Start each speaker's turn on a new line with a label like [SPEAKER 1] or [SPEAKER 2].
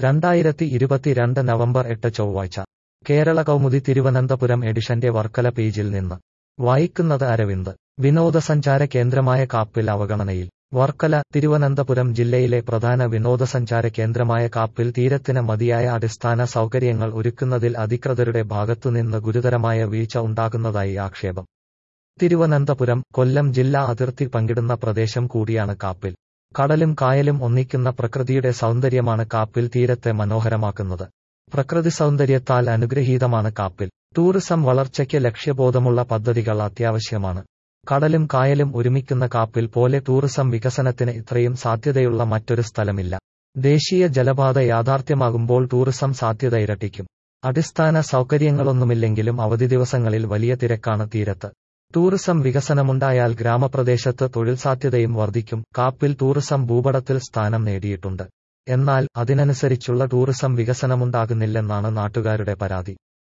[SPEAKER 1] രണ്ടായിരത്തി ഇരുപത്തിരണ്ട് നവംബർ എട്ട് ചൊവ്വാഴ്ച കേരള കൗമുദി തിരുവനന്തപുരം എഡിഷന്റെ വർക്കല പേജിൽ നിന്ന് വായിക്കുന്നത് അരവിന്ദ് വിനോദസഞ്ചാര കേന്ദ്രമായ കാപ്പിൽ അവഗണനയിൽ വർക്കല തിരുവനന്തപുരം ജില്ലയിലെ പ്രധാന വിനോദസഞ്ചാര കേന്ദ്രമായ കാപ്പിൽ തീരത്തിന് മതിയായ അടിസ്ഥാന സൗകര്യങ്ങൾ ഒരുക്കുന്നതിൽ അധികൃതരുടെ ഭാഗത്തുനിന്ന് ഗുരുതരമായ വീഴ്ച ഉണ്ടാകുന്നതായി ആക്ഷേപം തിരുവനന്തപുരം കൊല്ലം ജില്ലാ അതിർത്തി പങ്കിടുന്ന പ്രദേശം കൂടിയാണ് കാപ്പിൽ കടലും കായലും ഒന്നിക്കുന്ന പ്രകൃതിയുടെ സൗന്ദര്യമാണ് കാപ്പിൽ തീരത്തെ മനോഹരമാക്കുന്നത് പ്രകൃതി സൗന്ദര്യത്താൽ അനുഗ്രഹീതമാണ് കാപ്പിൽ ടൂറിസം വളർച്ചയ്ക്ക് ലക്ഷ്യബോധമുള്ള പദ്ധതികൾ അത്യാവശ്യമാണ് കടലും കായലും ഒരുമിക്കുന്ന കാപ്പിൽ പോലെ ടൂറിസം വികസനത്തിന് ഇത്രയും സാധ്യതയുള്ള മറ്റൊരു സ്ഥലമില്ല ദേശീയ ജലപാത യാഥാർത്ഥ്യമാകുമ്പോൾ ടൂറിസം സാധ്യത ഇരട്ടിക്കും അടിസ്ഥാന സൗകര്യങ്ങളൊന്നുമില്ലെങ്കിലും അവധി ദിവസങ്ങളിൽ വലിയ തിരക്കാണ് തീരത്ത് ടൂറിസം വികസനമുണ്ടായാൽ ഗ്രാമപ്രദേശത്ത് തൊഴിൽ സാധ്യതയും വർദ്ധിക്കും കാപ്പിൽ ടൂറിസം ഭൂപടത്തിൽ സ്ഥാനം നേടിയിട്ടുണ്ട് എന്നാൽ അതിനനുസരിച്ചുള്ള ടൂറിസം വികസനമുണ്ടാകുന്നില്ലെന്നാണ് നാട്ടുകാരുടെ പരാതി